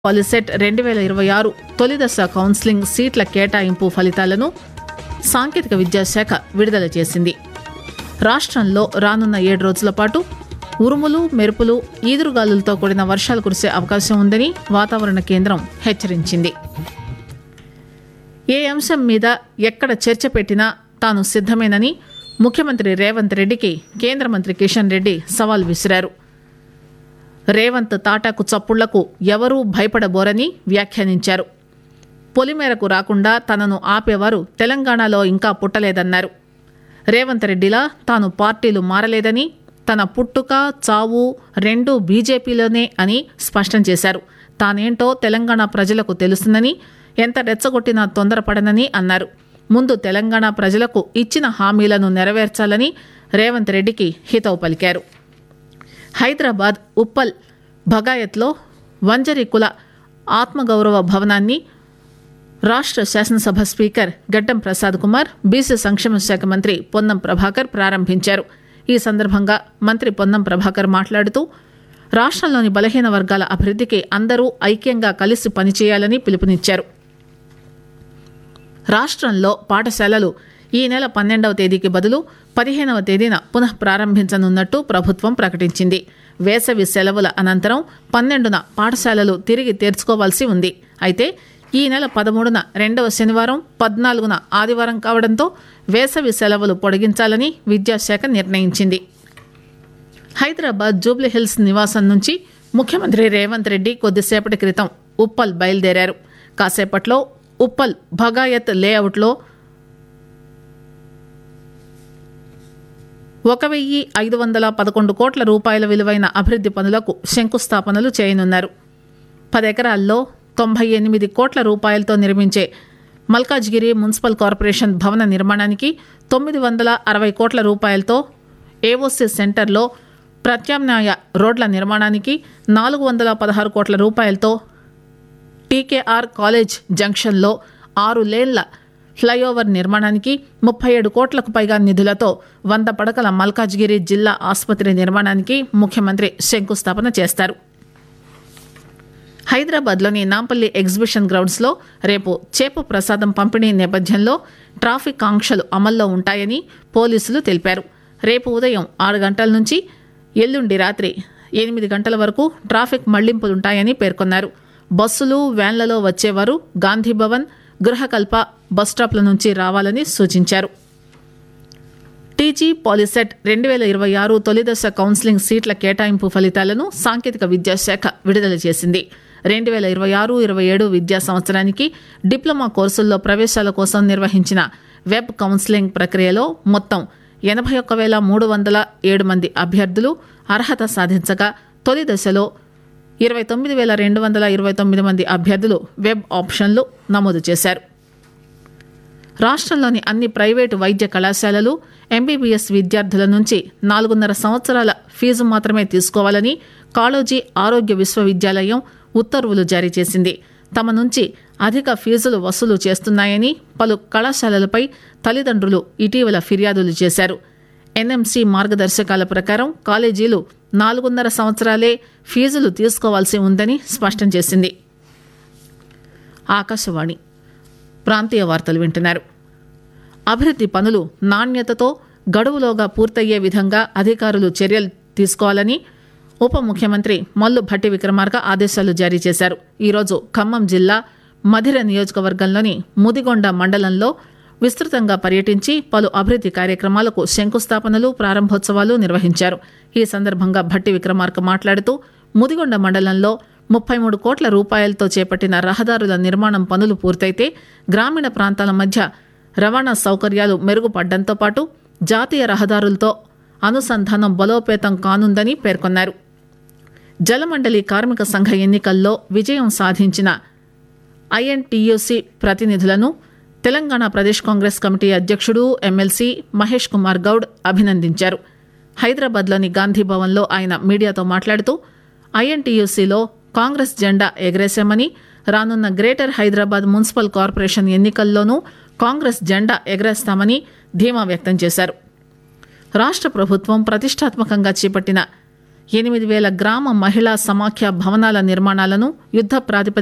POLYCET రెండు వేల ఇరవై ఆరు తొలిదశ కౌన్సిలింగ్ సీట్ల కేటాయింపు ఫలితాలను సాంకేతిక విద్యాశాఖ విడుదల చేసింది రాష్ట్రంలో రానున్న ఏడు రోజుల పాటు ఉరుములు మెరుపులు ఈదురుగాలులతో కూడిన వర్షాలు కురిసే అవకాశం ఉందని వాతావరణ కేంద్రం హెచ్చరించింది ఏ అంశం మీద ఎక్కడ చర్చ పెట్టినా తాను సిద్దమేనని ముఖ్యమంత్రి రేవంత్ రెడ్డికి కేంద్ర మంత్రి కిషన్ రెడ్డి సవాల్ విసిరారు రేవంత్ తాటాకు చప్పుళ్లకు ఎవరూ భయపడబోరని వ్యాఖ్యానించారు పొలిమేరకు రాకుండా తనను ఆపేవారు తెలంగాణలో ఇంకా పుట్టలేదన్నారు రేవంత్ రెడ్డిలా తాను పార్టీలు మారలేదని తన పుట్టుక చావు రెండూ బీజేపీలోనే అని స్పష్టం చేశారు తానేంటో తెలంగాణ ప్రజలకు తెలుస్తుందని ఎంత రెచ్చగొట్టినా తొందరపడనని అన్నారు ముందు తెలంగాణ ప్రజలకు ఇచ్చిన హామీలను నెరవేర్చాలని రేవంత్ రెడ్డికి హితవు పలికారు హైదరాబాద్ ఉప్పల్ భగాయత్లో వంజరి కుల ఆత్మగౌరవ భవనాన్ని రాష్ట్ర శాసనసభ స్పీకర్ గడ్డం ప్రసాద్ కుమార్ బీసీ సంక్షేమ శాఖ మంత్రి పొన్నం ప్రభాకర్ ప్రారంభించారు ఈ సందర్భంగా మంత్రి పొన్నం ప్రభాకర్ మాట్లాడుతూ రాష్ట్రంలోని బలహీన వర్గాల అభివృద్ధికి అందరూ ఐక్యంగా కలిసి పనిచేయాలని పిలుపునిచ్చారు రాష్ట్రంలో పాఠశాలలు ఈ నెల పన్నెండవ తేదీకి బదులు పదిహేనవ తేదీన పునః ప్రారంభించనున్నట్టు ప్రభుత్వం ప్రకటించింది వేసవి సెలవుల అనంతరం పన్నెండున పాఠశాలలు తిరిగి తెరుచుకోవాల్సి ఉంది అయితే ఈ నెల పదమూడున రెండవ శనివారం పద్నాలుగున ఆదివారం కావడంతో వేసవి సెలవులు పొడిగించాలని విద్యాశాఖ నిర్ణయించింది హైదరాబాద్ జూబ్లీహిల్స్ నివాసం నుంచి ముఖ్యమంత్రి రేవంత్ రెడ్డి కొద్దిసేపటి క్రితం ఉప్పల్ బయలుదేరారు కాసేపట్లో ఉప్పల్ భగాయత్ లేఅవుట్లో ఒక వెయ్యి ఐదు వందల పదకొండు కోట్ల రూపాయల విలువైన అభివృద్ది పనులకు శంకుస్థాపనలు చేయనున్నారు పదెకరాల్లో తొంభై ఎనిమిది కోట్ల రూపాయలతో నిర్మించే మల్కాజ్గిరి మున్సిపల్ కార్పొరేషన్ భవన నిర్మాణానికి తొమ్మిది వందల అరవై కోట్ల రూపాయలతో ఏఓసీ సెంటర్లో ప్రత్యామ్నాయ రోడ్ల నిర్మాణానికి నాలుగు వందల పదహారు కోట్ల రూపాయలతో టీకేఆర్ కాలేజ్ జంక్షన్లో ఆరు లేన్ల ఫ్లైఓవర్ నిర్మాణానికి ముప్పై ఏడు కోట్లకు పైగా నిధులతో వంద పడకల మల్కాజ్గిరి జిల్లా ఆసుపత్రి నిర్మాణానికి ముఖ్యమంత్రి శంకుస్థాపన చేస్తారు హైదరాబాద్లోని నాంపల్లి ఎగ్జిబిషన్ గ్రౌండ్స్లో రేపు చేప ప్రసాదం పంపిణీ నేపథ్యంలో ట్రాఫిక్ ఆంక్షలు అమల్లో ఉంటాయని పోలీసులు తెలిపారు రేపు ఉదయం ఆరు గంటల నుంచి ఎల్లుండి రాత్రి ఎనిమిది గంటల వరకు ట్రాఫిక్ మళ్లింపులుంటాయని పేర్కొన్నారు బస్సులు వ్యాన్లలో వచ్చేవారు గాంధీభవన్ గృహకల్ప బస్టాప్ల నుంచి రావాలని సూచించారు టీజీ పాలిసెట్ రెండు వేల ఇరవై ఆరు తొలిదశ కౌన్సిలింగ్ సీట్ల కేటాయింపు ఫలితాలను సాంకేతిక విద్యాశాఖ విడుదల చేసింది రెండు వేల ఇరవై ఆరు ఇరవై ఏడు విద్యా సంవత్సరానికి డిప్లొమా కోర్సుల్లో ప్రవేశాల కోసం నిర్వహించిన వెబ్ కౌన్సిలింగ్ ప్రక్రియలో మొత్తం ఎనభై ఒక్క వేల మూడు వందల ఏడు మంది అభ్యర్థులు అర్హత సాధించగా తొలి దశలో ఇరవై తొమ్మిది వేల రెండు వందల ఇరవై తొమ్మిది మంది అభ్యర్థులు వెబ్ ఆప్షన్లు నమోదు చేశారు రాష్ట్రంలోని అన్ని ప్రైవేటు వైద్య కళాశాలలు ఎంబీబీఎస్ విద్యార్థుల నుంచి నాలుగున్నర సంవత్సరాల ఫీజు మాత్రమే తీసుకోవాలని కాళోజీ ఆరోగ్య విశ్వవిద్యాలయం ఉత్తర్వులు జారీ చేసింది తమ నుంచి అధిక ఫీజులు వసూలు చేస్తున్నాయని పలు కళాశాలలపై తల్లిదండ్రులు ఇటీవల ఫిర్యాదులు చేశారు ఎన్ఎంసీ మార్గదర్శకాల ప్రకారం కాలేజీలు నాలుగున్నర సంవత్సరాలే ఫీజులు తీసుకోవాల్సి ఉందని స్పష్టం చేసింది ఆకాశవాణి ప్రాంతీయ వార్తలు వింటున్నారు అభివృద్ది పనులు నాణ్యతతో గడువులోగా పూర్తయ్యే విధంగా అధికారులు చర్యలు తీసుకోవాలని ఉప ముఖ్యమంత్రి మల్లు భట్టి విక్రమార్క ఆదేశాలు జారీ చేశారు ఈరోజు ఖమ్మం జిల్లా మధిర నియోజకవర్గంలోని ముదిగొండ మండలంలో విస్తృతంగా పర్యటించి పలు అభివృద్ది కార్యక్రమాలకు శంకుస్థాపనలు ప్రారంభోత్సవాలు నిర్వహించారు ఈ సందర్భంగా భట్టి విక్రమార్క మాట్లాడుతూ ముదిగొండ మండలంలో ముప్పై మూడు కోట్ల రూపాయలతో చేపట్టిన రహదారుల నిర్మాణం పనులు పూర్తయితే గ్రామీణ ప్రాంతాల మధ్య రవాణా సౌకర్యాలు మెరుగుపడడంతో పాటు జాతీయ రహదారులతో అనుసంధానం బలోపేతం కానుందని పేర్కొన్నారు జలమండలి కార్మిక సంఘ ఎన్నికల్లో విజయం సాధించిన ఐఎన్టీయూసీ ప్రతినిధులను తెలంగాణ ప్రదేశ్ కాంగ్రెస్ కమిటీ అధ్యక్షుడు ఎమ్మెల్సీ మహేష్ కుమార్ గౌడ్ అభినందించారు హైదరాబాద్లోని గాంధీభవన్లో ఆయన మీడియాతో మాట్లాడుతూ ఐఎన్టీయూసీలో కాంగ్రెస్ జెండా ఎగరేశామని రానున్న గ్రేటర్ హైదరాబాద్ మున్సిపల్ కార్పొరేషన్ ఎన్నికల్లోనూ కాంగ్రెస్ జెండా ఎగరేస్తామని ధీమా వ్యక్తం చేశారు రాష్ట్ర ప్రభుత్వం ప్రతిష్టాత్మకంగా చేపట్టిన ఎనిమిది వేల గ్రామ మహిళా సమాఖ్య భవనాల నిర్మాణాలను యుద్ద ప్రాతిపదికన